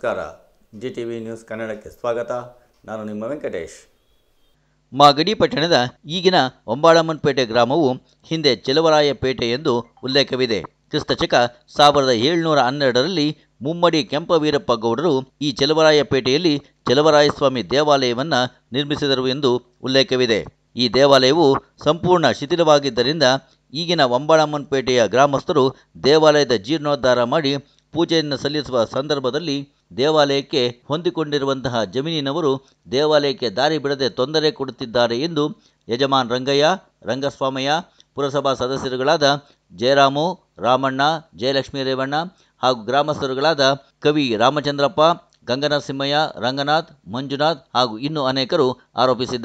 ನಮಸ್ಕಾರ G T V news ಕನ್ನಡಕ್ಕೆ ಸ್ವಾಗತ ನಾನು ನಿಮ್ಮ ವೆಂಕಟೇಶ್ ಮಾಗಡಿ ಪಟ್ಟಣದ ಈಗಿನ ಒಂಬಾಳಮ್ಮನಪೇಟೆ ಗ್ರಾಮವು ಹಿಂದೆ ಚೆಲುವರಾಯಪೇಟೆ ಎಂದು ಉಲ್ಲೇಖವಿದೆ ಕ್ರಿಸ್ತಶಕ ಸಾವಿರದ ಏಳುನೂರ ಹನ್ನೆರಡರಲ್ಲಿ ಮುಮ್ಮಡಿ ಕೆಂಪವೀರಪ್ಪ ಗೌಡರು ಈ ಚೆಲುವರಾಯಪೇಟೆಯಲ್ಲಿ ಚೆಲುವರಾಯಸ್ವಾಮಿ ದೇವಾಲಯವನ್ನು ನಿರ್ಮಿಸಿದರು ಎಂದು ಉಲ್ಲೇಖವಿದೆ ಈ ದೇವಾಲಯವು ಸಂಪೂರ್ಣ ಶಿಥಿಲವಾಗಿದ್ದರಿಂದ ಈಗಿನ ಒಂಬಾಳಮ್ಮನಪೇಟೆಯ ಗ್ರಾಮಸ್ಥರು ದೇವಾಲಯದ ಜೀರ್ಣೋದ್ಧಾರ ಮಾಡಿ ಪೂಜೆಯನ್ನು ಸಲ್ಲಿಸುವ ಸಂದರ್ಭದಲ್ಲಿ ದೇವಾಲಯಕ್ಕೆ ಹೊಂದಿಕೊಂಡಿರುವಂತಹ ಜಮೀನಿನವರು ದೇವಾಲಯಕ್ಕೆ ದಾರಿ ಬಿಡದೆ ತೊಂದರೆ ಕೊಡುತ್ತಿದ್ದಾರೆ ಎಂದು ಯಜಮಾನ್ ರಂಗಯ್ಯ ರಂಗಸ್ವಾಮಯ್ಯ ಪುರಸಭಾ ಸದಸ್ಯರುಗಳಾದ ಜಯರಾಮು ರಾಮಣ್ಣ ಜಯಲಕ್ಷ್ಮೀ ರೇವಣ್ಣ ಹಾಗೂ ಗ್ರಾಮಸ್ಥರುಗಳಾದ ಕವಿ ರಾಮಚಂದ್ರಪ್ಪ ಗಂಗನರಸಿಂಹಯ್ಯ ರಂಗನಾಥ್ ಮಂಜುನಾಥ್ ಹಾಗೂ ಇನ್ನೂ ಅನೇಕರು ಆರೋಪಿಸಿದ್ದಾರೆ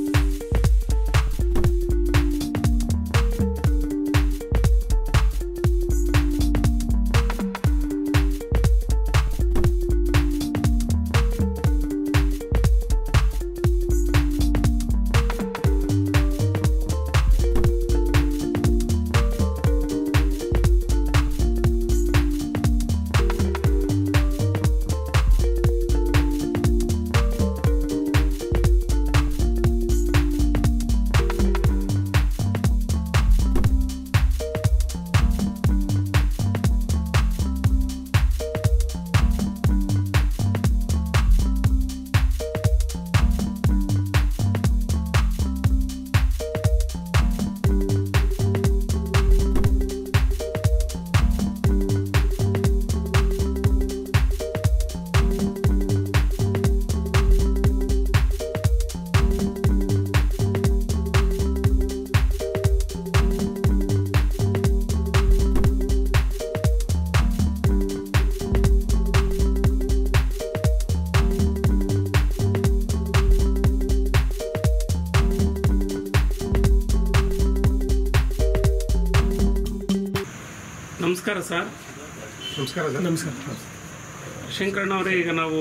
ನಮಸ್ಕಾರ ಸರ್ ನಮಸ್ಕಾರ ಸರ್ ನಮಸ್ಕಾರ ಶಂಕರಣ್ಣವರೇ ಈಗ ನಾವು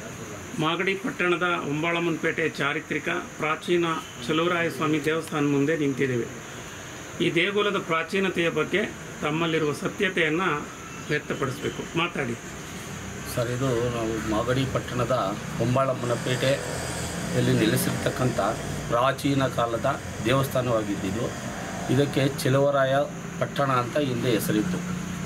ಮಾಗಡಿ ಪಟ್ಟಣದ ಒಂಬಾಳಮ್ಮನಪೇಟೆ ಚಾರಿತ್ರಿಕ ಪ್ರಾಚೀನ ಚಲುವರಾಯ ಸ್ವಾಮಿ ದೇವಸ್ಥಾನ ಮುಂದೆ ನಿಂತಿದ್ದೇವೆ ಈ ದೇಗುಲದ ಪ್ರಾಚೀನತೆಯ ಬಗ್ಗೆ ತಮ್ಮಲ್ಲಿರುವ ಸತ್ಯತೆಯನ್ನು ವ್ಯಕ್ತಪಡಿಸಬೇಕು ಮಾತಾಡಿ ಸರ್ ಇದು ನಾವು ಮಾಗಡಿ ಪಟ್ಟಣದ ಹೊಂಬಾಳಮ್ಮನಪೇಟೆಯಲ್ಲಿ ನೆಲೆಸಿರ್ತಕ್ಕಂಥ ಪ್ರಾಚೀನ ಕಾಲದ ದೇವಸ್ಥಾನವಾಗಿದ್ದಿದ್ದು ಇದಕ್ಕೆ ಚೆಲುವರಾಯ ಪಟ್ಟಣ ಅಂತ ಹಿಂದೆ ಹೆಸರಿತ್ತು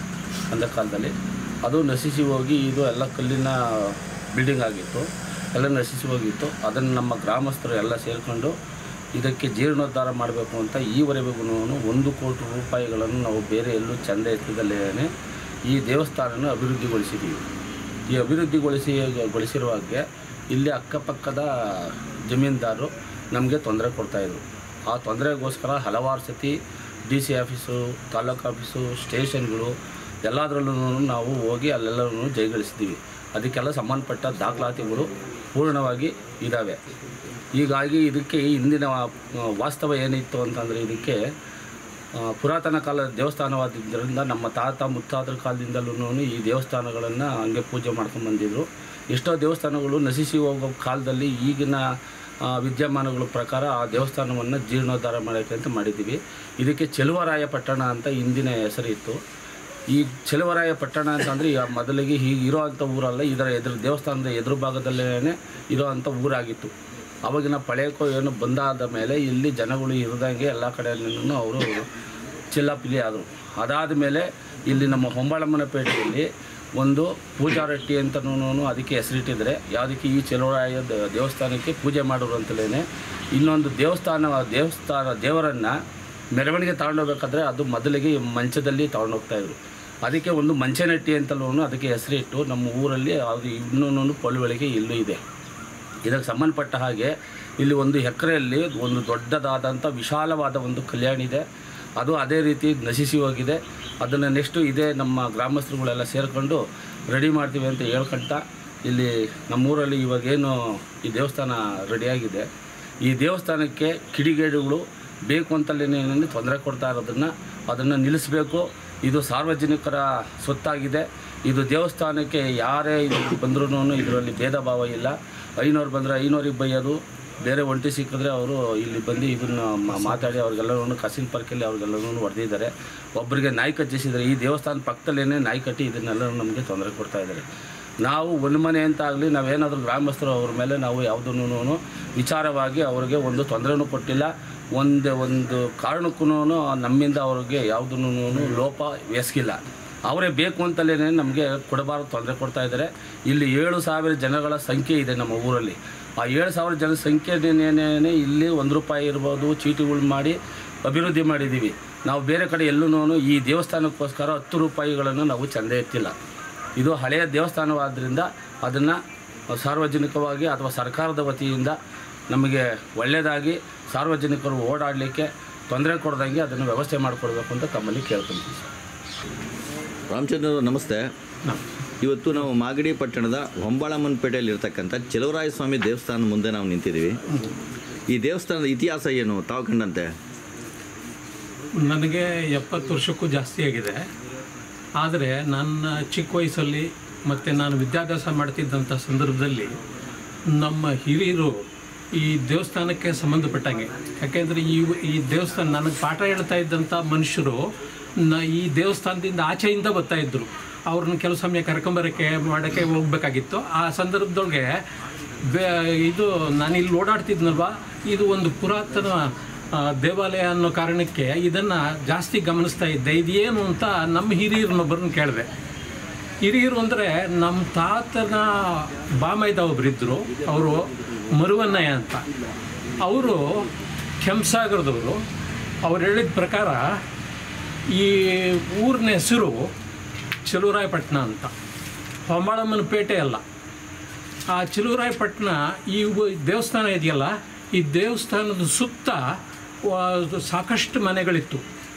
ಅಂದ ಕಾಲದಲ್ಲಿ ಅದು ನಶಿಸಿ ಹೋಗಿ ಇದು ಎಲ್ಲ ಕಲ್ಲಿನ ಬಿಲ್ಡಿಂಗ್ ಆಗಿತ್ತು ಎಲ್ಲ ನಶಿಸಿ ಹೋಗಿತ್ತು ಅದನ್ನು ನಮ್ಮ ಗ್ರಾಮಸ್ಥರು ಎಲ್ಲ ಸೇರಿಕೊಂಡು ಇದಕ್ಕೆ ಜೀರ್ಣೋದ್ಧಾರ ಮಾಡಬೇಕು ಅಂತ ಈವರೆಗೂ ಒಂದು ಕೋಟಿ ರೂಪಾಯಿಗಳನ್ನು ನಾವು ಬೇರೆ ಎಲ್ಲೂ ಚಂದ ಎತ್ತದಲ್ಲೇ ಈ ದೇವಸ್ಥಾನನ ಅಭಿವೃದ್ಧಿಗೊಳಿಸಿದ್ದೀವಿ ಈ ಅಭಿವೃದ್ಧಿಗೊಳಿಸಿ ಗೊಳಿಸಿರುವಾಗೆ ಇಲ್ಲಿ ಅಕ್ಕಪಕ್ಕದ ಜಮೀನ್ದಾರರು ನಮಗೆ ತೊಂದರೆ ಕೊಡ್ತಾಯಿದ್ರು ಆ ತೊಂದರೆಗೋಸ್ಕರ ಹಲವಾರು ಸತಿ ಡಿ ಸಿ ಆಫೀಸು ತಾಲೂಕು ಆಫೀಸು ಸ್ಟೇಷನ್ಗಳು ಎಲ್ಲದರಲ್ಲೂ ನಾವು ಹೋಗಿ ಅಲ್ಲೆಲ್ಲರೂ ಜಯಗಳಿಸಿದ್ದೀವಿ ಅದಕ್ಕೆಲ್ಲ ಸಂಬಂಧಪಟ್ಟ ದಾಖಲಾತಿಗಳು ಪೂರ್ಣವಾಗಿ ಇದ್ದಾವೆ ಹೀಗಾಗಿ ಇದಕ್ಕೆ ಹಿಂದಿನ ಆ, ವಾಸ್ತವ ಏನಿತ್ತು ಅಂತಂದರೆ ಇದಕ್ಕೆ ಆ, ಪುರಾತನ ಕಾಲದ ದೇವಸ್ಥಾನವಾದ್ದರಿಂದ ನಮ್ಮ ತಾತ ಮುತ್ತಾತರ ಕಾಲದಿಂದಲೂ ಈ ದೇವಸ್ಥಾನಗಳನ್ನು ಹಂಗೆ ಪೂಜೆ ಮಾಡ್ಕೊಂಡು ಬಂದಿದ್ರು ಎಷ್ಟೋ ದೇವಸ್ಥಾನಗಳು ನಶಿಸಿ ಹೋಗೋ ಕಾಲದಲ್ಲಿ ಈಗಿನ ಆ, ವಿದ್ಯಮಾನಗಳ ಪ್ರಕಾರ ಆ ದೇವಸ್ಥಾನವನ್ನು ಜೀರ್ಣೋದ್ಧಾರ ಮಾಡೋಕ್ಕೆ ಅಂತ ಮಾಡಿದ್ದೀವಿ ಇದಕ್ಕೆ ಚೆಲುವರಾಯ ಪಟ್ಟಣ ಅಂತ ಹಿಂದಿನ ಹೆಸರಿತ್ತು ಈ ಚೆಲುವರಾಯ ಪಟ್ಟಣ ಅಂತಂದರೆ ಈಗ ಮೊದಲಿಗೆ ಹೀಗೆ ಇರೋ ಅಂಥ ಊರಲ್ಲ ಇದರ ಎದುರು ದೇವಸ್ಥಾನದ ಎದುರು ಭಾಗದಲ್ಲೇ ಇರೋ ಅಂಥ ಊರಾಗಿತ್ತು ಆವಾಗಿನ ಪಳೆಯಕ್ಕೋ ಏನು ಬಂದಾದ ಮೇಲೆ ಇಲ್ಲಿ ಜನಗಳು ಇರದಂಗೆ ಎಲ್ಲ ಕಡೆಯಲ್ಲೂ ಅವರು ಚಿಲ್ಲಾಪಿಲಿ ಆದರು ಅದಾದ ಮೇಲೆ ಇಲ್ಲಿ ನಮ್ಮ ಹೊಂಬಾಳಮ್ಮನಪೇಟೆಯಲ್ಲಿ ಒಂದು ಪೂಜಾರಟ್ಟಿ ಅಂತನೂ ಅದಕ್ಕೆ ಹೆಸರಿಟ್ಟಿದ್ದಾರೆ ಯಾವುದಕ್ಕೆ ಈ ಚೆಲುವರಾಯ ದ- ದೇವಸ್ಥಾನಕ್ಕೆ ಪೂಜೆ ಮಾಡೋರು ಅಂತಲೇ ಇನ್ನೊಂದು ದೇವಸ್ಥಾನ ದೇವಸ್ಥಾನ ದೇವರನ್ನು ಮೆರವಣಿಗೆ ತಗೊಂಡೋಗ್ಬೇಕಾದ್ರೆ ಅದು ಮೊದಲಿಗೆ ಮಂಚದಲ್ಲಿ ತಗೊಂಡೋಗ್ತಾಯಿದ್ರು ಅದಕ್ಕೆ ಒಂದು ಮಂಚನಟ್ಟಿ ಅಂತಲೂ ಅದಕ್ಕೆ ಹೆಸರಿಟ್ಟು ನಮ್ಮ ಊರಲ್ಲಿ ಅದು ಇನ್ನೂ ಪಳುವಳಿಗೆ ಇಲ್ಲೂ ಇದೆ ಇದಕ್ಕೆ ಸಂಬಂಧಪಟ್ಟ ಹಾಗೆ ಇಲ್ಲಿ ಒಂದು ಎಕರೆಯಲ್ಲಿ ಒಂದು ದೊಡ್ಡದಾದಂಥ ವಿಶಾಲವಾದ ಒಂದು ಕಲ್ಯಾಣ ಇದೆ ಅದು ಅದೇ ರೀತಿ ನಶಿಸಿ ಹೋಗಿದೆ ಅದನ್ನು ನೆಕ್ಸ್ಟು ಇದೇ ನಮ್ಮ ಗ್ರಾಮಸ್ಥರುಗಳೆಲ್ಲ ಸೇರಿಕೊಂಡು ರೆಡಿ ಮಾಡ್ತೀವಿ ಅಂತ ಹೇಳ್ಕೊಂತ ಇಲ್ಲಿ ನಮ್ಮೂರಲ್ಲಿ ಇವಾಗೇನು ಈ ದೇವಸ್ಥಾನ ರೆಡಿಯಾಗಿದೆ ಈ ದೇವಸ್ಥಾನಕ್ಕೆ ಕಿಡಿಗೇಡಿಗಳು ಬೇಕು ಅಂತಲೇ ತೊಂದರೆ ಕೊಡ್ತಾ ಇರೋದನ್ನು ಅದನ್ನು ನಿಲ್ಲಿಸಬೇಕು ಇದು ಸಾರ್ವಜನಿಕರ ಸ್ವತ್ತಾಗಿದೆ ಇದು ದೇವಸ್ಥಾನಕ್ಕೆ ಯಾರೇ ಇದು ಬಂದ್ರೂ ಇದರಲ್ಲಿ ಭೇದ ಭಾವ ಇಲ್ಲ ಐನೂರು ಬಂದರೆ ಐನೂರಿಗೆ ಬೈಯೋದು ಬೇರೆ ಒಂಟಿ ಸಿಕ್ಕಿದ್ರೆ ಅವರು ಇಲ್ಲಿ ಬಂದು ಇದನ್ನು ಮ- ಮಾತಾಡಿ ಅವ್ರಿಗೆಲ್ಲರೂ ಕಸಿನ್ ಪಾರ್ಕಲ್ಲಿ ಅವ್ರಿಗೆಲ್ಲರೂ ಹೊಡೆದಿದ್ದಾರೆ ಒಬ್ಬರಿಗೆ ನಾಯಿ ಕಚ್ಚಿಸಿದ್ದಾರೆ ಈ ದೇವಸ್ಥಾನ ಪಕ್ಕದಲ್ಲೇ ನಾಯಿ ಕಟ್ಟಿ ಇದನ್ನೆಲ್ಲ ನಮಗೆ ತೊಂದರೆ ಕೊಡ್ತಾ ಇದ್ದಾರೆ ನಾವು ಒಂದು ಮನೆ ಅಂತ ಆಗಲಿ ನಾವೇನಾದರೂ ಗ್ರಾಮಸ್ಥರು ಅವ್ರ ಮೇಲೆ ನಾವು ಯಾವುದನ್ನು ವಿಚಾರವಾಗಿ ಅವರಿಗೆ ಒಂದು ತೊಂದರೆನೂ ಕೊಟ್ಟಿಲ್ಲ ಒಂದು ಒಂದು ಕಾರಣಕ್ಕೂ ನಮ್ಮಿಂದ ಅವ್ರಿಗೆ ಯಾವುದನ್ನು ಲೋಪ ಎಸಗಿಲ್ಲ ಅವರೇ ಬೇಕು ಅಂತಲೇ ನಮಗೆ ಕೊಡಬಾರ್ದು ತೊಂದರೆ ಕೊಡ್ತಾ ಇದ್ದಾರೆ ಇಲ್ಲಿ ಏಳು ಸಾವಿರ ಜನಗಳ ಸಂಖ್ಯೆ ಇದೆ ನಮ್ಮ ಊರಲ್ಲಿ ಆ ಏಳು ಸಾವಿರ ಜನ ಸಂಖ್ಯೆನೇನೆ ಇಲ್ಲಿ ಒಂದು ರೂಪಾಯಿ ಇರ್ಬೋದು ಚೀಟಿಗಳು ಮಾಡಿ ಅಭಿವೃದ್ಧಿ ಮಾಡಿದ್ದೀವಿ ನಾವು ಬೇರೆ ಕಡೆ ಎಲ್ಲೂ ಈ ದೇವಸ್ಥಾನಕ್ಕೋಸ್ಕರ ಹತ್ತು ರೂಪಾಯಿಗಳನ್ನು ನಾವು ಚಂದ ಎತ್ತಿಲ್ಲ ಇದು ಹಳೆಯ ದೇವಸ್ಥಾನವಾದ್ದರಿಂದ ಅದನ್ನು ಸಾರ್ವಜನಿಕವಾಗಿ ಅಥವಾ ಸರ್ಕಾರದ ವತಿಯಿಂದ ನಮಗೆ ಒಳ್ಳೆಯದಾಗಿ ಸಾರ್ವಜನಿಕರು ಓಡಾಡಲಿಕ್ಕೆ ತೊಂದರೆ ಕೊಡ್ದಂಗೆ ಅದನ್ನು ವ್ಯವಸ್ಥೆ ಮಾಡಿಕೊಡ್ಬೇಕು ಅಂತ ತಮ್ಮಲ್ಲಿ ಕೇಳ್ಕೊಂತೀವಿ ಸರ್ ರಾಮಚಂದ್ರ ಅವ್ರು ನಮಸ್ತೆ ಇವತ್ತು ನಾವು ಮಾಗಡಿ ಪಟ್ಟಣದ ಹೊಂಬಾಳಮ್ಮನಪೇಟೆಯಲ್ಲಿ ಇರ್ತಕ್ಕಂಥ ಚೆಲುವರಾಯ ಸ್ವಾಮಿ ದೇವಸ್ಥಾನದ ಮುಂದೆ ನಾವು ನಿಂತಿದ್ದೀವಿ ಈ ದೇವಸ್ಥಾನದ ಇತಿಹಾಸ ಏನು ತಾವು ಕಂಡಂತೆ ನನಗೆ ಎಪ್ಪತ್ತು ವರ್ಷಕ್ಕೂ ಜಾಸ್ತಿ ಆಗಿದೆ ಆದರೆ ನನ್ನ ಚಿಕ್ಕ ವಯಸ್ಸಲ್ಲಿ ಮತ್ತು ನಾನು ವಿದ್ಯಾಭ್ಯಾಸ ಮಾಡ್ತಿದ್ದಂಥ ಸಂದರ್ಭದಲ್ಲಿ ನಮ್ಮ ಹಿರಿಯರು ಈ ದೇವಸ್ಥಾನಕ್ಕೆ ಸಂಬಂಧಪಟ್ಟಂಗೆ ಯಾಕೆಂದರೆ ಈ ಈ ದೇವಸ್ಥಾನ ನನಗೆ ಪಾಠ ಹೇಳ್ತಾ ಇದ್ದಂಥ ಮನುಷ್ಯರು ನ ಈ ದೇವಸ್ಥಾನದಿಂದ ಆಚೆಯಿಂದ ಬರ್ತಾ ಇದ್ದರು ಅವ್ರನ್ನ ಕೆಲವು ಸಮಯ ಕರ್ಕೊಂಬರೋಕ್ಕೆ ಮಾಡೋಕ್ಕೆ ಹೋಗ್ಬೇಕಾಗಿತ್ತು ಆ ಸಂದರ್ಭದೊಳಗೆ ಬೇ ಇದು ನಾನು ಇಲ್ಲಿ ಓಡಾಡ್ತಿದ್ನಲ್ವ ಇದು ಒಂದು ಪುರಾತನ ಆ, ದೇವಾಲಯ ಅನ್ನೋ ಕಾರಣಕ್ಕೆ ಇದನ್ನು ಜಾಸ್ತಿ ಗಮನಿಸ್ತಾ ಇದ್ದೆ ಇದೇನು ಅಂತ ನಮ್ಮ ಹಿರಿಯರನ್ನೊಬ್ಬರನ್ನ ಕೇಳಿದೆ ಹಿರಿಯರು ಅಂದರೆ ನಮ್ಮ ತಾತನ ಬಾಮೈದ ಒಬ್ಬರಿದ್ದರು ಅವರು ಮರುವನ್ನಯ್ಯ ಅಂತ ಅವರು ಕೆಂಸಾಗರದವರು ಅವ್ರು ಹೇಳಿದ ಪ್ರಕಾರ ಈ ಊರಿನ ಹೆಸರು ಚಲುವರಾಯಪಟ್ಟಣ ಅಂತ ಹೊಂಬಾಳಮ್ಮನ ಪೇಟೆ ಅಲ್ಲ ಆ ಚಿಲುವರಾಯಪಟ್ಟಣ ಈ ಉ- ದೇವಸ್ಥಾನ ಇದೆಯಲ್ಲ ಈ ದೇವಸ್ಥಾನದ ಸುತ್ತ ವ- ಸಾಕಷ್ಟು ಮನೆಗಳಿತ್ತು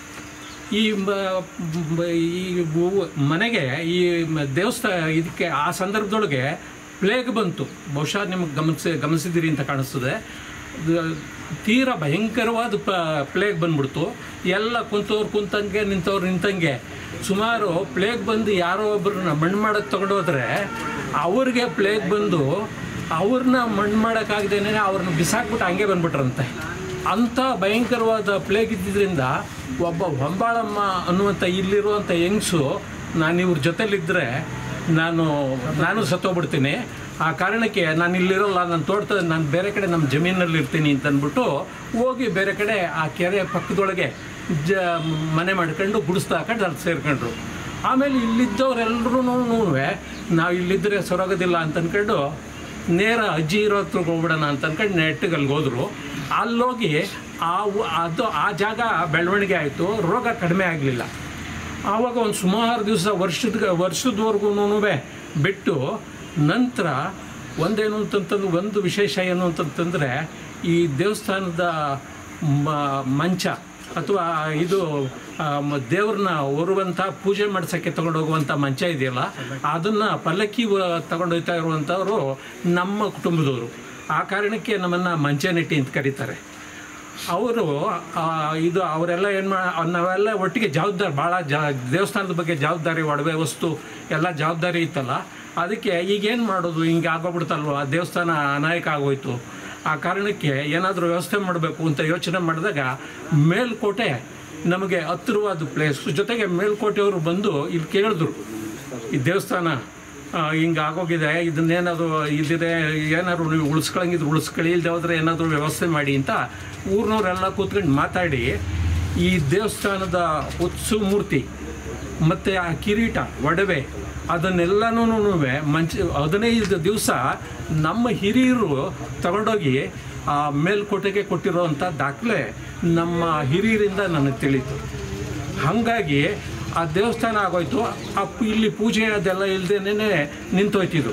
ಈ ಮ- ಮ- ಈ ಉ- ಮನೆಗೆ ಈ ಮ- ದೇವಸ್ಥಾನ ಇದಕ್ಕೆ ಆ ಸಂದರ್ಭದೊಳಗೆ ಪ್ಲೇಗ್ ಬಂತು ಬಹುಶಃ ನಿಮಗೆ ಗಮನಿಸಿ ಗಮನಿಸಿದ್ದೀರಿ ಅಂತ ಕಾಣಿಸ್ತದೆ ದ- ತೀರಾ ಭಯಂಕರವಾದ ಪ ಪ್ಲೇಗ್ ಬಂದ್ಬಿಡ್ತು ಎಲ್ಲ ಕುಂತವ್ರು ಕುಂತಂಗೆ ನಿಂತವ್ರು ನಿಂತಂಗೆ ಸುಮಾರು ಪ್ಲೇಗ್ ಬಂದು ಯಾರೋ ಒಬ್ಬರನ್ನ ಮಣ್ಣು ಮಾಡೋಕ್ಕೆ ತಗೊಂಡೋದ್ರೆ ಅವ್ರಿಗೆ ಪ್ಲೇಗ್ ಬಂದು ಅವ್ರನ್ನ ಮಣ್ಣು ಮಾಡೋಕ್ಕಾಗ್ದೇನೆ ಅವ್ರನ್ನ ಬಿಸಾಕ್ಬಿಟ್ಟು ಹಂಗೆ ಬಂದ್ಬಿಟ್ರಂತೆ ಅಂಥ ಭಯಂಕರವಾದ ಪ್ಲೇಗ್ ಇದ್ದಿದ್ದರಿಂದ ಒಬ್ಬ ಹೊಂಬಾಳಮ್ಮ ಅನ್ನುವಂಥ ಇಲ್ಲಿರುವಂಥ ಹೆಂಗಸು ನಾನು ಇವ್ರ ಜೊತೆಲಿದ್ದರೆ ನಾನು ನಾನು ಸತ್ತೋಗ್ಬಿಡ್ತೀನಿ ಆ ಕಾರಣಕ್ಕೆ ನಾನು ಇಲ್ಲಿರೋಲ್ಲ ನಾನು ತೋಟದ ನಾನು ಬೇರೆ ಕಡೆ ನಮ್ಮ ಜಮೀನಲ್ಲಿ ಇರ್ತೀನಿ ಅಂತ ಅಂದ್ಬಿಟ್ಟು ಹೋಗಿ ಬೇರೆ ಕಡೆ ಆ ಕೆರೆ ಪಕ್ಕದೊಳಗೆ ಜ ಮನೆ ಮಾಡ್ಕೊಂಡು ಗುಡಿಸ್ತಾ ಹಾಕೊಂಡು ಅಲ್ಲಿ ಸೇರ್ಕೊಂಡ್ರು ಆಮೇಲೆ ಇಲ್ಲಿದ್ದವರೆಲ್ಲರೂ ನಾವು ಇಲ್ಲಿದ್ದರೆ ಸೊರಗೋದಿಲ್ಲ ಅಂತ ಅಂದ್ಕೊಂಡು ನೇರ ಅಜ್ಜಿ ಇರೋ ಹತ್ರ ಹೋಗ್ಬಿಡೋಣ ಅಂತ ಅಂದ್ಕೊಂಡು ನೆಟ್ಟಿಗೆ ಅಲ್ಲಿಗೆ ಹೋದರು ಅಲ್ಲೋಗಿ ಆ ಊ- ಅದು ಆ ಜಾಗ ಬೆಳವಣಿಗೆ ಆಯಿತು ರೋಗ ಕಡಿಮೆ ಆಗಲಿಲ್ಲ ಆವಾಗ ಒಂದು ಸುಮಾರು ದಿವಸ ವರ್ಷದ ವರ್ಷದವರೆಗೂ ಬಿಟ್ಟು ನಂತರ ಒಂದೇನು ಅಂತಂತಂದ್ರೆ ಒಂದು ವಿಶೇಷ ಏನು ಅಂತಂತಂದರೆ ಈ ದೇವಸ್ಥಾನದ ಮ- ಮಂಚ ಅಥವಾ ಇದು ಆ, ಮ- ದೇವ್ರನ್ನ ಹೊರುವಂಥ ಪೂಜೆ ಮಾಡ್ಸೋಕ್ಕೆ ತಗೊಂಡೋಗುವಂಥ ಮಂಚ ಇದೆಯಲ್ಲ ಅದನ್ನು ಪಲ್ಲಕ್ಕಿ ವ- ತಗೊಂಡೋಗ್ತಾ ಇರುವಂಥವರು ನಮ್ಮ ಕುಟುಂಬದವರು ಆ ಕಾರಣಕ್ಕೆ ನಮ್ಮನ್ನು ಮಂಚನೆಟ್ಟಿ ಅಂತ ಕರೀತಾರೆ ಅವರು ಇದು ಅವರೆಲ್ಲ ಏನು ಮಾ ನಾವೆಲ್ಲ ಒಟ್ಟಿಗೆ ಜವಾಬ್ದಾರಿ ಭಾಳ ಜಾ ದೇವಸ್ಥಾನದ ಬಗ್ಗೆ ಜವಾಬ್ದಾರಿ ಒಡವೆ ವಸ್ತು ಎಲ್ಲ ಜವಾಬ್ದಾರಿ ಇತ್ತಲ್ಲ ಅದಕ್ಕೆ ಈಗೇನು ಮಾಡೋದು ಹಿಂಗೆ ಆಗೋಗ್ಬಿಡ್ತಲ್ವ ದೇವಸ್ಥಾನ ಅನಾಯಕ ಆಗೋಯ್ತು ಆ ಕಾರಣಕ್ಕೆ ಏನಾದರೂ ವ್ಯವಸ್ಥೆ ಮಾಡಬೇಕು ಅಂತ ಯೋಚನೆ ಮಾಡಿದಾಗ ಮೇಲ್ಕೋಟೆ ನಮಗೆ ಹತ್ತಿರವಾದ ಪ್ಲೇಸ್ ಜೊತೆಗೆ ಮೇಲ್ಕೋಟೆಯವರು ಬಂದು ಇಲ್ಲಿ ಕೇಳಿದ್ರು ಈ ದೇವಸ್ಥಾನ ಆ, ಹಿಂಗೆ ಆಗೋಗಿದೆ ಇದನ್ನೇನಾದರೂ ಇದಿದೆ ಏನಾದ್ರು ನೀವು ಉಳಿಸ್ಕೊಳಂಗಿದ್ರೆ ಉಳಿಸ್ಕೊಳ್ಳಿ ಇಲ್ಲದೆ ಹೋದ್ರೆ ಏನಾದರೂ ವ್ಯವಸ್ಥೆ ಮಾಡಿ ಅಂತ ಊರಿನವರೆಲ್ಲ ಕೂತ್ಕೊಂಡು ಮಾತಾಡಿ ಈ ದೇವಸ್ಥಾನದ ಉತ್ಸವ ಮೂರ್ತಿ ಮತ್ತು ಆ ಕಿರೀಟ ಒಡವೆ ಅದನ್ನೆಲ್ಲನೂ ಮಂಚ ಹದಿನೈದು ದಿವಸ ನಮ್ಮ ಹಿರಿಯರು ತಗೊಂಡೋಗಿ ಆ ಮೇಲ್ಕೋಟೆಗೆ ಕೊಟ್ಟಿರೋವಂಥ ದಾಖಲೆ ನಮ್ಮ ಹಿರಿಯರಿಂದ ನನಗೆ ತಿಳಿತು ಹಾಗಾಗಿ ಆ ದೇವಸ್ಥಾನ ಆಗೋಯ್ತು ಆ ಪು- ಇಲ್ಲಿ ಪೂಜೆ ಅದೆಲ್ಲ ಇಲ್ದೇನೆ ನಿಂತೋಯ್ತಿದ್ದು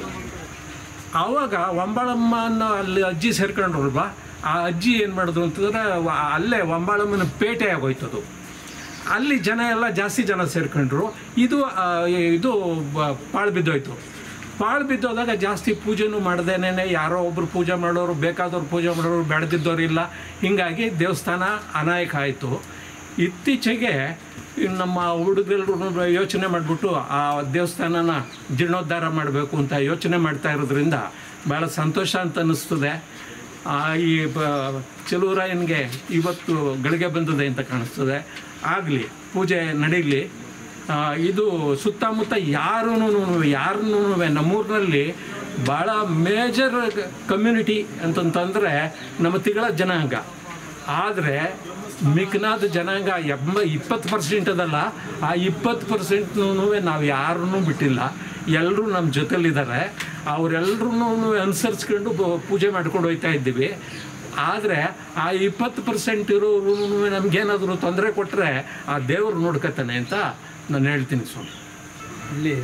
ಆವಾಗ ಒಂಬಾಳಮ್ಮ ಅನ್ನೋ ಅಲ್ಲಿ ಅಜ್ಜಿ ಸೇರ್ಕೊಂಡ್ರಲ್ವಾ ಆ ಅಜ್ಜಿ ಏನು ಮಾಡಿದ್ರು ಅಂತಂದ್ರೆ ವ- ಅಲ್ಲೇ ಒಂಬಾಳಮ್ಮನ ಪೇಟೆ ಆಗೋಯ್ತದು ಅಲ್ಲಿ ಜನ ಎಲ್ಲ ಜಾಸ್ತಿ ಜನ ಸೇರ್ಕೊಂಡ್ರು ಇದು ಆ, ಇದು ಬ- ಪಾಳು ಬಿದ್ದೋಯ್ತು ಪಾಳು ಬಿದ್ದೋದಾಗ ಜಾಸ್ತಿ ಪೂಜೆನೂ ಮಾಡ್ದೇನೆ ಯಾರೋ ಒಬ್ರು ಪೂಜೆ ಮಾಡೋರು ಬೇಕಾದವ್ರು ಪೂಜೆ ಮಾಡೋರು ಬೆಳೆದಿದ್ದವ್ರು ಇಲ್ಲ ಹೀಗಾಗಿ ದೇವಸ್ಥಾನ ಅನಾಯಕ ಆಯಿತು ಇತ್ತೀಚೆಗೆ ಈ ನಮ್ಮ ಹುಡುಗರು ಯೋಚನೆ ಮಾಡಿಬಿಟ್ಟು ಆ ದೇವಸ್ಥಾನನ ಜೀರ್ಣೋದ್ಧಾರ ಮಾಡಬೇಕು ಅಂತ ಯೋಚನೆ ಮಾಡ್ತಾ ಇರೋದ್ರಿಂದ ಭಾಳ ಸಂತೋಷ ಅಂತ ಅನ್ನಿಸ್ತದೆ ಆ, ಈ ಬ ಚೆಲುವರಾಯನಿಗೆ ಇವತ್ತು ಗಳಿಗೆ ಬಂದಿದೆ ಅಂತ ಕಾಣಿಸ್ತದೆ ಆಗಲಿ ಪೂಜೆ ನಡೀಲಿ ಆ, ಇದು ಸುತ್ತಮುತ್ತ ಯಾರೂ ಯಾರನ್ನೂ ನಮ್ಮೂರಿನಲ್ಲಿ ಭಾಳ ಮೇಜರ್ ಕಮ್ಯುನಿಟಿ ಅಂತಂತಂದರೆ ನಮ್ಮ ತಿಗಳ ಜನಾಂಗ ಆದರೆ ಮಿಕ್ನಾದ ಜನಾಂಗ ಎಂಬ ಇಪ್ಪತ್ತು ಪರ್ಸೆಂಟ್ ಅದಲ್ಲ ಆ ಇಪ್ಪತ್ತು ಪರ್ಸೆಂಟ್ನೂ ನಾವು ಯಾರನ್ನೂ ಬಿಟ್ಟಿಲ್ಲ ಎಲ್ಲರೂ ನಮ್ಮ ಜೊತೆಲಿದ್ದಾರೆ ಅವರೆಲ್ಲರೂ ಅನುಸರಿಸ್ಕೊಂಡು ಬ- ಪೂಜೆ ಮಾಡ್ಕೊಂಡು ಹೋಗ್ತಾ ಇದ್ದೀವಿ ಆದರೆ ಆ ಇಪ್ಪತ್ತು ಪರ್ಸೆಂಟ್ ಇರೋರು ನಮಗೇನಾದರೂ ತೊಂದರೆ ಕೊಟ್ಟರೆ ಆ ದೇವರು ನೋಡ್ಕೊತಾನೆ ಅಂತ ನಾನು ಹೇಳ್ತೀನಿ ಸ್ವಾಮಿ ಇಲ್ಲಿ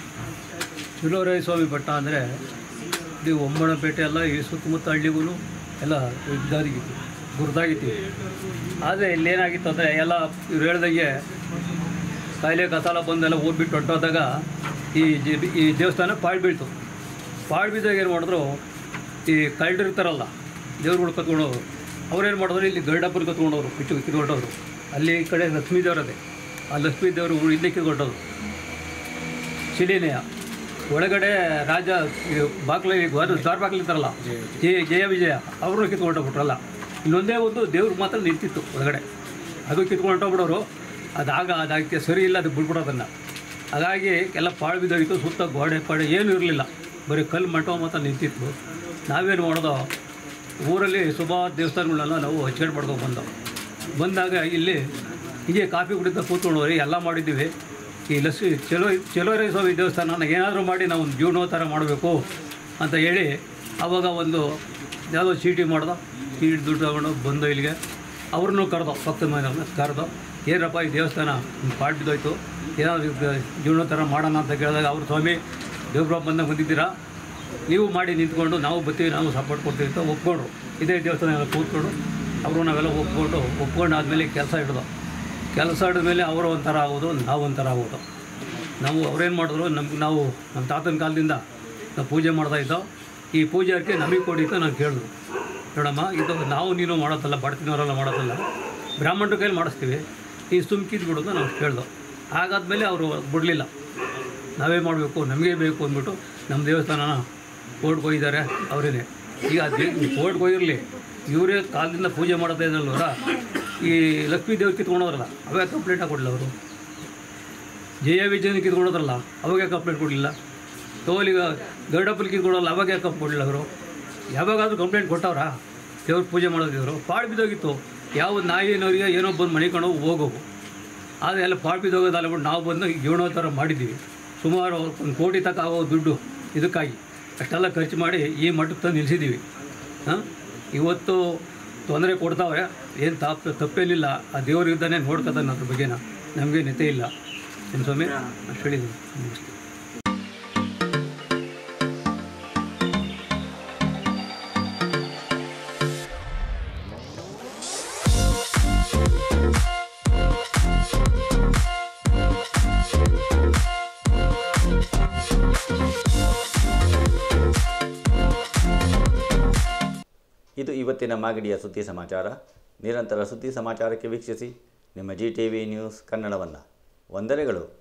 ಚುಲೋರಾಯ ಸ್ವಾಮಿ ಬೆಟ್ಟ ಅಂದರೆ ಇದು ಒಮ್ಮಣಪೇಟೆ ಎಲ್ಲ ಈ ಸುತ್ತಮುತ್ತ ಹಳ್ಳಿಗೂ ಎಲ್ಲ ಇದಾಗಿತ್ತು ಗುರುತಾಗಿತ್ತು ಆದರೆ ಇಲ್ಲೇನಾಗಿತ್ತು ಅಂದರೆ ಎಲ್ಲ ಇವ್ರು ಹೇಳ್ದಂಗೆ ಕಾಯಿಲೆ ಕಸಾಲ ಬಂದೆಲ್ಲ ಹೋಗ್ಬಿಟ್ಟು ಹೊಟ್ಟೋದಾಗ ಈ ಜಿ- ಈ ದೇವಸ್ಥಾನ ಪಾಳು ಬೀಳ್ತು ಪಾಳು ಬಿದ್ದಾಗ ಏನು ಮಾಡಿದ್ರು ಈ ಕಳ್ಳರಿರ್ತಾರಲ್ಲ ದೇವ್ರುಗಳು ಕತ್ಕೊಂಡೋರು ಅವ್ರೇನು ಮಾಡಿದ್ರು ಇಲ್ಲಿ ಗರುಡಪ್ಪನ ಕತ್ಕೊಂಡವ್ರು ಕಿತ್ತು ಕಿತ್ಕೊಂಡವ್ರು ಅಲ್ಲಿ ಈ ಕಡೆ ಲಕ್ಷ್ಮೀ ದೇವರದೆ ಆ ಲಕ್ಷ್ಮೀ ದೇವರು ಇಲ್ಲೇ ಕಿತ್ಕೊಂಡವ್ರು ಶಿಲೇನೆಯ ಒಳಗಡೆ ರಾಜ ಬಾಕ್ಲ ದ್ವಾರ ಬಾಕ್ಲ ಇರ್ತಾರಲ್ಲ ಜಯ ಜಯ ವಿಜಯ ಅವರು ಕಿತ್ಕೊಂಡೋಗ್ಬಿಟ್ರಲ್ಲ ಇನ್ನೊಂದೇ ಒಂದು ದೇವ್ರು ಮಾತ್ರ ನಿಂತಿತ್ತು ಒಳಗಡೆ ಅದು ಕಿತ್ಕೊಂಡೋಗ್ಬಿಡೋರು ಅದಾಗ ಅದಕ್ಕೆ ಸರಿ ಇಲ್ಲ ಅದು ಬಿಡ್ಬಿಡೋದನ್ನು ಹಾಗಾಗಿ ಎಲ್ಲ ಪಾಳು ಬಿದ್ದೋಗಿತ್ತು ಸುತ್ತ ಗೋಡೆ ಪಾಡೆ ಏನೂ ಇರಲಿಲ್ಲ ಬರೀ ಕಲ್ಲು ಮಂಟಪ ಮಾತ್ರ ನಿಂತಿತ್ತು ನಾವೇನು ಮಾಡೋದು ಊರಲ್ಲಿ ಸುಮಾರು ದೇವಸ್ಥಾನಗಳನ್ನ ನಾವು ಹಚ್ಕೊಂಡು ಮಾಡ್ಕೊಂಡು ಬಂದವು ಬಂದಾಗ ಇಲ್ಲಿ ಹೀಗೆ ಕಾಫಿ ಕುಡಿತಾ ಕೂತ್ಕೊಂಡವ್ರಿ ಎಲ್ಲ ಮಾಡಿದ್ದೀವಿ ಈ ಲಸ್ ಚಲೋ ಚಲೋರೇ ಸ್ವಾಮಿ ದೇವಸ್ಥಾನ ಏನಾದರೂ ಮಾಡಿ ನಾವು ಒಂದು ಜೀವನೋತ್ತರ ಮಾಡಬೇಕು ಅಂತ ಹೇಳಿ ಆವಾಗ ಒಂದು ಯಾವುದೋ ಚೀಟಿ ಮಾಡ್ದೋ ಚೀಟಿ ದುಡ್ಡು ತಗೊಂಡು ಬಂದು ಇಲ್ಲಿಗೆ ಅವ್ರನ್ನೂ ಕರೆದೋ ಪಕ್ಕದ ಮನೆಯವ್ರನ್ನ ಕರೆದೋ ಏನಪ್ಪ ಈ ದೇವಸ್ಥಾನ ಪಾಟ್ ಬಿದ್ದೋಯ್ತು ಏನಾದರೂ ಜೀವನೋತ್ತರ ಮಾಡೋಣ ಅಂತ ಕೇಳಿದಾಗ ಅವ್ರು ಸ್ವಾಮಿ ದೇವ್ರ ಬಂದಾಗ ಬಂದಿದ್ದೀರಾ ನೀವು ಮಾಡಿ ನಿಂತ್ಕೊಂಡು ನಾವು ಬರ್ತೀವಿ ನಾವು ಸಪೋರ್ಟ್ ಕೊಡ್ತೀವಿ ಅಂತ ಒಪ್ಕೊಂಡ್ರು ಇದೇ ದೇವಸ್ಥಾನ ಎಲ್ಲ ಕೂತ್ಕೊಂಡು ಅವರು ನಾವೆಲ್ಲ ಒಪ್ಕೊಂಡು ಒಪ್ಕೊಂಡು ಆದಮೇಲೆ ಕೆಲಸ ಹಿಡ್ದು ಕೆಲಸ ಹಿಡಿದ್ಮೇಲೆ ಅವರು ಒಂಥರ ಆಗೋದು ನಾವು ಒಂಥರ ಆಗೋದು ನಾವು ಅವ್ರೇನು ಮಾಡಿದ್ರು ನಮ್ಗೆ ನಾವು ನಮ್ಮ ತಾತನ ಕಾಲದಿಂದ ನಾವು ಪೂಜೆ ಮಾಡ್ತಾ ಇದ್ದೋ ಈ ಪೂಜೆ ಅರ್ಕೆ ನಮಗೆ ಕೊಡಿ ಅಂತ ನಾನು ಕೇಳಿದ್ರು ನೋಡಮ್ಮ ಇದು ನಾವು ನೀನು ಮಾಡೋದಲ್ಲ ಬಡ್ತಿನವರೆಲ್ಲ ಮಾಡೋದಲ್ಲ ಬ್ರಾಹ್ಮಣರ ಕೈಲಿ ಮಾಡಿಸ್ತೀವಿ ಈ ಸುಮ್ಕಿದ್ ಬಿಡು ಅಂತ ನಾವು ಕೇಳ್ದೋ ಹಾಗಾದ್ಮೇಲೆ ಅವರು ಬಿಡಲಿಲ್ಲ ನಾವೇ ಮಾಡಬೇಕು ನಮಗೆ ಬೇಕು ಅಂದ್ಬಿಟ್ಟು ನಮ್ಮ ದೇವಸ್ಥಾನನ ಕೋರ್ಟ್ಗೆ ಹೋಗಿದ್ದಾರೆ ಅವರೇನೆ ಈಗ ದೇ ಕೋರ್ಟ್ಗೆ ಹೋಗಿರಲಿ ಇವರೇ ಕಾಲದಿಂದ ಪೂಜೆ ಮಾಡ್ತಾ ಇದ್ರಲ್ವರ ಈ ಲಕ್ಷ್ಮೀ ದೇವ್ರು ಕಿತ್ಕೊಂಡೋದ್ರಲ್ಲ ಅವೇ ಕಂಪ್ಲೇಂಟ್ ಕೊಡಲಿಲ್ಲ ಅವರು ಜಯ ವಿಜಯನ ಕಿತ್ಕೊಡೋದ್ರಲ್ಲ ಅವಾಗೆ ಕಂಪ್ಲೇಂಟ್ ಕೊಡಲಿಲ್ಲ ತೋಲಿಗ ಗರುಡಪ್ಪನ ಕಿತ್ಕೊಡೋಲ್ಲ ಅವಾಗೆ ಕಂಪ್ ಕೊಡಲಿಲ್ಲ ಅವರು ಯಾವಾಗಾದ್ರೂ ಕಂಪ್ಲೇಂಟ್ ಕೊಟ್ಟವ್ರಾ ದೇವ್ರ ಪೂಜೆ ಮಾಡೋದಿದ್ರು ಪಾಳು ಬಿದ್ದೋಗಿತ್ತು ಯಾವ ನಾಯಿನವರಿಗೆ ಏನೋ ಬಂದು ಮಣಿಕೊಂಡು ಹೋಗೋವು ಆದರೆ ಎಲ್ಲ ಪಾಳು ಬಿದ್ದೋಗೋದಲ್ಲ ಬಿಟ್ಟು ನಾವು ಬಂದು ಜೀವನೋತ್ತರ ಮಾಡಿದ್ದೀವಿ ಸುಮಾರು ಒಂದು ಕೋಟಿ ತನಕ ಆಗೋ ದುಡ್ಡು ಇದಕ್ಕಾಗಿ ಅಷ್ಟೆಲ್ಲ ಖರ್ಚು ಮಾಡಿ ಈ ಮಟ್ಟಕ್ಕೆ ತಂದು ನಿಲ್ಲಿಸಿದ್ದೀವಿ ಹಾಂ ಇವತ್ತು ತೊಂದರೆ ಕೊಡ್ತಾವ್ರೆ ಏನು ತಪ್ಪು ತಪ್ಪೇನಿಲ್ಲ ಆ ದೇವರಿದ್ದಾನೆ ನೋಡ್ಕೊತಾನೆ ಅದ್ರ ಬಗ್ಗೆನ ನಮಗೆ ನೆತೆ ಇಲ್ಲ ಏನು ಸ್ವಾಮಿ ಅಷ್ಟು ಹೇಳಿದ್ದೀನಿ ನಮಸ್ತೆ ಇದು ಇವತ್ತಿನ ಮಾಗಡಿಯ ಸುದ್ದಿ ಸಮಾಚಾರ ನಿರಂತರ ಸುದ್ದಿ ಸಮಾಚಾರಕ್ಕೆ ವೀಕ್ಷಿಸಿ ನಿಮ್ಮ ಜಿ ಟಿ ವಿ ನ್ಯೂಸ್ ಕನ್ನಡವನ್ನು ವಂದನೆಗಳು